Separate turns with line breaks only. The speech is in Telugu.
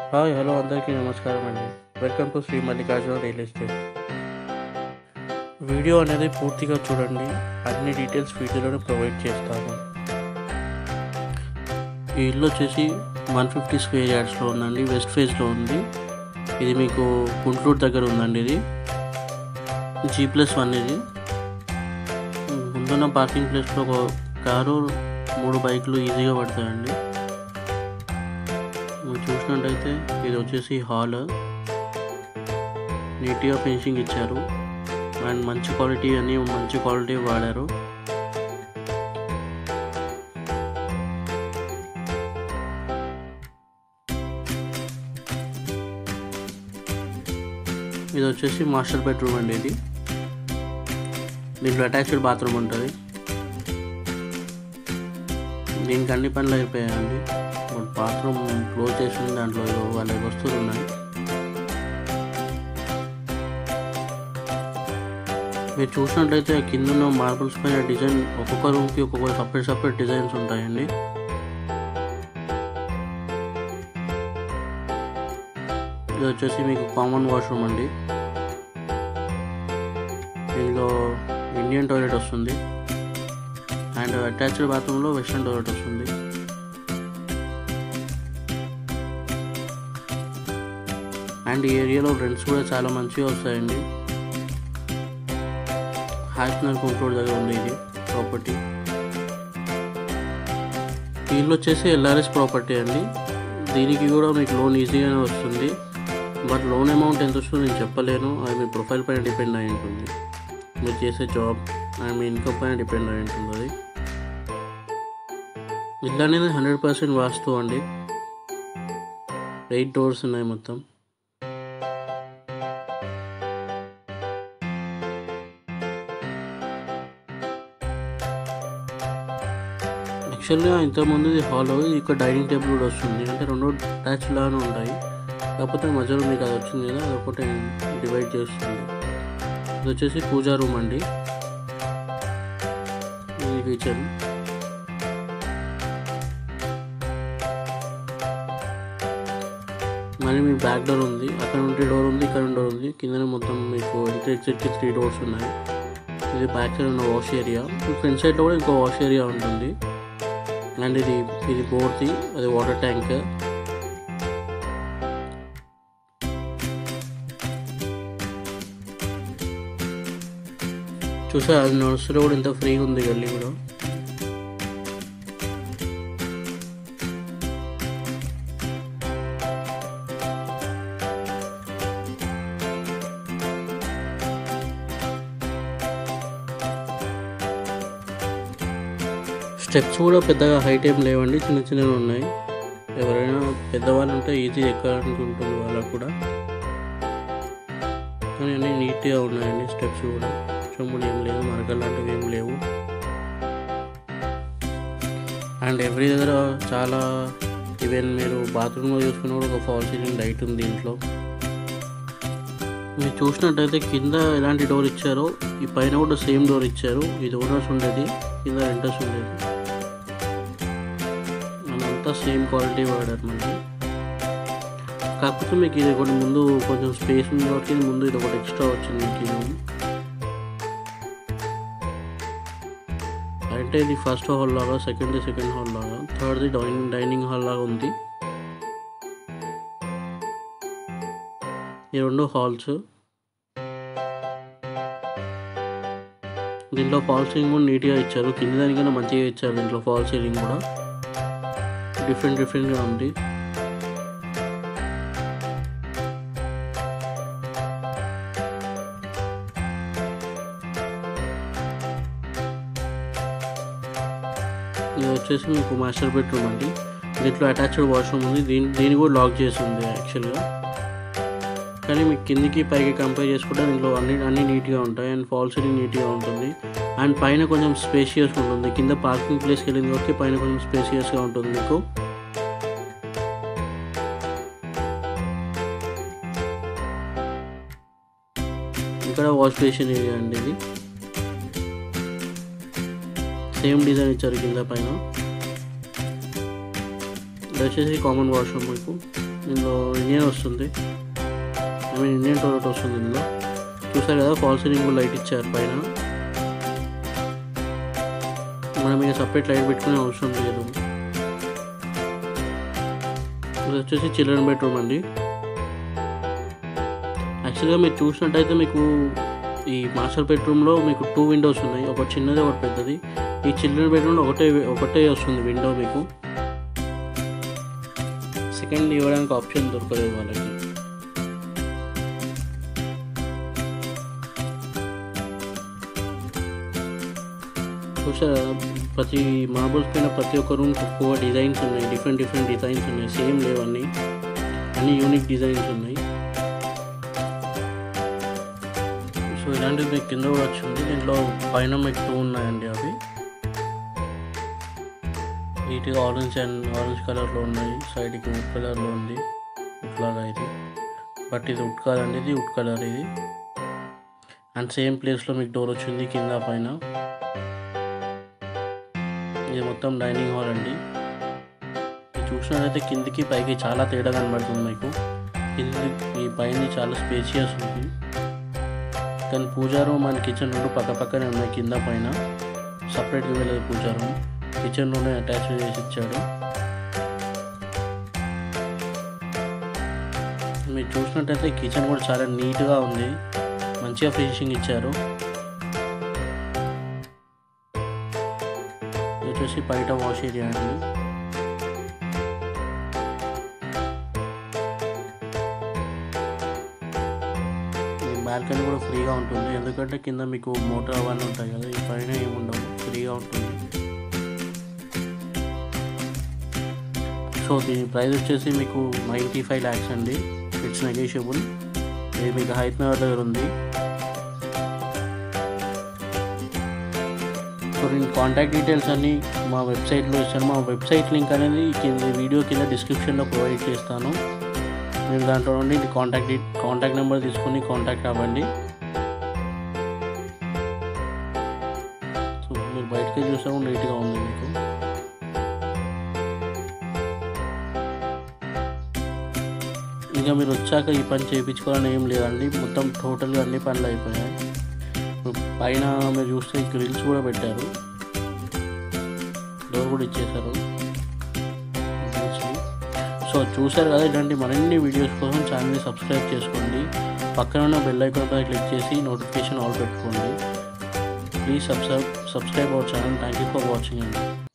హాయ్ హలో అందరికీ నమస్కారం అండి welcome to Shri Mallikarjuna real estate video అనేది పూర్తిగా చూడండి అన్ని డీటెయిల్స్ వీడియోలోనే ప్రొవైడ్ చేస్తాను ఈ ఇల్లు వచ్చేసి వన్ ఫిఫ్టీ స్క్వేర్ యార్డ్స్లో ఉందండి వెస్ట్ ఫేజ్లో ఉంది ఇది మీకు గుంటూరు దగ్గర ఉందండి ఇది జీ ప్లస్ వన్ ఇది ముందున్న పార్కింగ్ ప్లేస్లో ఒక కారు మూడు బైకులు ఈజీగా పడతాయండి మీరు చూసినట్టయితే ఇది వచ్చేసి హాల్ నీట్గా ఫినిషింగ్ ఇచ్చారు అండ్ మంచి క్వాలిటీ అని మంచి క్వాలిటీ వాడారు ఇది వచ్చేసి మాస్టర్ బెడ్రూమ్ అండి ఇది దీంట్లో అటాచ్డ్ బాత్రూమ్ ఉంటుంది దీనికి అన్ని పనులు అయిపోయాయండి బాత్రూమ్ క్లోజ్ చేసి ఉంది దాంట్లో ఏదో వాళ్ళ వస్తువులు ఉన్నాయి మీరు చూసినట్లయితే కింద ఉన్న మార్బల్స్ పైన డిజైన్ ఒక్కొక్క రూమ్కి ఒక్కొక్క సపరేట్ సపరేట్ డిజైన్స్ ఉంటాయండి ఇది వచ్చేసి మీకు కామన్ వాష్రూమ్ అండి దీనిలో ఇండియన్ టాయిలెట్ వస్తుంది అండ్ అటాచ్డ్ బాత్రూంలో వెస్ట్రన్ టాయిలెట్ వస్తుంది అండ్ ఈ ఏరియాలో రెంట్స్ కూడా చాలా మంచిగా వస్తాయండి హాస్నర్ కుంటూరు దగ్గర ఉంది ఇది ప్రాపర్టీ వీళ్ళు వచ్చేసి ఎల్ఆర్ఎస్ ప్రాపర్టీ అండి దీనికి కూడా మీకు లోన్ ఈజీగానే వస్తుంది బట్ లోన్ అమౌంట్ ఎంత వస్తుందో నేను చెప్పలేను అది మీ ప్రొఫైల్ పైన డిపెండ్ అయి ఉంటుంది మీరు చేసే జాబ్ అండ్ మీ ఇన్కమ్ పైన డిపెండ్ అయి ఉంటుంది అది ఇల్లు అనేది హండ్రెడ్ పర్సెంట్ వాస్తు అండి ఎయిట్ డోర్స్ ఉన్నాయి మొత్తం యాక్చువల్గా ఇంతకుముందు ఇది హాల్ ఇక్కడ డైనింగ్ టేబుల్ కూడా వస్తుంది అంటే రెండు అటాచ్ లాగానే ఉంటాయి కాకపోతే మధ్యలో మీకు అది వచ్చింది కదా అదొకటి డివైడ్ చేస్తుంది ఇది వచ్చేసి పూజా రూమ్ అండి ఇది కిచెన్ మళ్ళీ మీ బ్యాక్ డోర్ ఉంది అక్కడ ఉంటే డోర్ ఉంది ఇక్కడ డోర్ ఉంది కిందనే మొత్తం మీకు ఎంట్రీ ఎగ్జిట్కి త్రీ డోర్స్ ఉన్నాయి ఇది బ్యాక్ సైడ్ ఉన్న వాష్ ఏరియా ఫ్రంట్ సైడ్లో కూడా ఇంకో వాష్ ఏరియా ఉంటుంది అండ్ ఇది ఇది బోర్ది అది వాటర్ ట్యాంక్ చూసా అది నర్సరీ కూడా ఎంత ఫ్రీగా ఉంది గల్లీ కూడా స్టెప్స్ కూడా పెద్దగా హైట్ ఏం లేవండి చిన్న చిన్నవి ఉన్నాయి ఎవరైనా పెద్దవాళ్ళు ఉంటే ఈజీ ఎక్కడానికి ఉంటుంది వాళ్ళకు కూడా కానీ అన్నీ నీట్గా ఉన్నాయండి స్టెప్స్ కూడా చెమ్ములు ఏం లేవు మరకలు లాంటివి ఏం లేవు అండ్ ఎవ్రీ దగ్గర చాలా ఈవెన్ మీరు బాత్రూంలో చూసుకున్న కూడా ఒక ఫాల్ సీలింగ్ లైట్ ఉంది దీంట్లో మీరు చూసినట్టయితే కింద ఎలాంటి డోర్ ఇచ్చారో ఈ పైన కూడా సేమ్ డోర్ ఇచ్చారు ఇది ఓనర్స్ ఉండేది కింద రెంటర్స్ ఉండేది అంతా సేమ్ క్వాలిటీ వాడారు మనకి కాకపోతే మీకు ఇది ఒకటి ముందు కొంచెం స్పేస్ ఉంది కాబట్టి ఇది ముందు ఇది ఒకటి ఎక్స్ట్రా వచ్చింది మీకు ఇది అంటే ఇది ఫస్ట్ హాల్ లాగా సెకండ్ సెకండ్ హాల్ లాగా థర్డ్ది డైనింగ్ డైనింగ్ హాల్ లాగా ఉంది ఈ రెండు హాల్స్ దీంట్లో ఫాల్ సీలింగ్ కూడా నీట్గా ఇచ్చారు కింద దానికన్నా మంచిగా ఇచ్చారు దీంట్లో ఫాల్ సీలింగ్ కూడా డిఫరెంట్ డిఫరెంట్గా ఉంది ఇది వచ్చేసి మీకు మాస్టర్ బెడ్రూమ్ అండి దీంట్లో అటాచ్డ్ వాష్రూమ్ ఉంది దీని దీన్ని కూడా లాక్ చేసి ఉంది యాక్చువల్గా కానీ మీకు కిందికి పైకి కంపేర్ చేసుకుంటే దీంట్లో అన్ని అన్ని నీట్గా ఉంటాయి అండ్ ఫాల్ సీలింగ్ నీట్గా ఉంటుంది అండ్ పైన కొంచెం స్పేషియస్గా ఉంటుంది కింద పార్కింగ్ ప్లేస్కి వెళ్ళింది కాబట్టి పైన కొంచెం స్పేషియస్గా ఉంటుంది మీకు ఇక్కడ వాష్ బేసిన్ ఏరియా అండి ఇది సేమ్ డిజైన్ ఇచ్చారు కింద పైన ఇది వచ్చేసి కామన్ వాష్రూమ్ మీకు ఇందులో ఇండియన్ వస్తుంది ఐ మీన్ ఇండియన్ టోరెట్ వస్తుంది ఇందులో చూసారు కదా ఫాల్ సీలింగ్ లైట్ ఇచ్చారు పైన మనం ఇక సపరేట్ లైట్ పెట్టుకునే అవసరం లేదు ఇది వచ్చేసి చిల్డ్రన్ బెడ్రూమ్ అండి యాక్చువల్గా మీరు చూసినట్టయితే మీకు ఈ మాస్టర్ బెడ్రూమ్లో మీకు టూ విండోస్ ఉన్నాయి ఒకటి చిన్నది ఒకటి పెద్దది ఈ చిల్డ్రన్ బెడ్రూమ్లో ఒకటే ఒకటే వస్తుంది విండో మీకు సెకండ్ ఇవ్వడానికి ఆప్షన్ దొరకలేదు వాళ్ళకి చూసారా ప్రతి మార్బుల్స్ పైన ప్రతి ఒక్క రూమ్ ఒక్కో డిజైన్స్ ఉన్నాయి డిఫరెంట్ డిఫరెంట్ డిజైన్స్ ఉన్నాయి సేమ్ లేవన్నీ అన్ని యూనిక్ డిజైన్స్ ఉన్నాయి సో ఇలాంటివి మీకు కింద కూడా వచ్చింది దీంట్లో పైన మీకు టూ ఉన్నాయండి అవి నీట్గా ఆరెంజ్ అండ్ ఆరెంజ్ కలర్లో ఉన్నాయి సైడ్కి వుడ్ కలర్లో ఉంది ఇట్లాగా ఇది బట్ ఇది వుడ్ కాదండి ఇది వుడ్ కలర్ ఇది అండ్ సేమ్ ప్లేస్లో మీకు డోర్ వచ్చింది కింద పైన ఇది మొత్తం డైనింగ్ హాల్ అండి ఇది చూసినట్లయితే కిందికి పైకి చాలా తేడా కనబడుతుంది మీకు కింది ఈ పైన చాలా స్పేషియస్ ఉంది కానీ పూజా రూమ్ అండ్ కిచెన్ రెండు పక్క పక్కనే ఉన్నాయి కింద పైన సపరేట్గా వెళ్ళదు పూజా రూమ్ కిచెన్ రూమ్నే అటాచ్ చేసి ఇచ్చాడు మీరు చూసినట్టయితే కిచెన్ కూడా చాలా నీట్గా ఉంది మంచిగా ఫినిషింగ్ ఇచ్చారు ఇది వచ్చేసి బయట వాష్ ఏరియా అండి ఈ బాల్కనీ కూడా ఫ్రీగా ఉంటుంది ఎందుకంటే కింద మీకు మోటార్ అవన్నీ ఉంటాయి కదా ఈ పైన ఏమి ఉండవు ఫ్రీగా ఉంటుంది సో దీని ప్రైస్ వచ్చేసి మీకు నైంటీ ఫైవ్ ల్యాక్స్ అండి ఇట్స్ నెగోషియబుల్ ఇది మీకు హైత్ నగర్ దగ్గర ఉంది సో నేను కాంటాక్ట్ డీటెయిల్స్ అన్ని మా వెబ్సైట్లో ఇస్తాను మా వెబ్సైట్ లింక్ అనేది కింద వీడియో కింద డిస్క్రిప్షన్లో ప్రొవైడ్ చేస్తాను మీరు దాంట్లో నుండి కాంటాక్ట్ డీ కాంటాక్ట్ నెంబర్ తీసుకుని కాంటాక్ట్ అవ్వండి సో మీరు బయటకి చూస్తే కూడా నీట్గా ఉంది మీకు ఇంకా మీరు వచ్చాక ఈ పని చేయించుకోవాలని ఏం లేదండి మొత్తం టోటల్గా అన్ని పనులు అయిపోయాయి పైన మీరు చూస్తే గ్రిల్స్ కూడా పెట్టారు డోర్ కూడా ఇచ్చేసారు సో చూసారు కదా ఇలాంటి మరిన్ని వీడియోస్ కోసం ఛానల్ని సబ్స్క్రైబ్ చేసుకోండి పక్కన ఉన్న బెల్ ఐకాన్ పై క్లిక్ చేసి నోటిఫికేషన్ ఆల్ పెట్టుకోండి please subscribe subscribe our channel thank you for watching అండి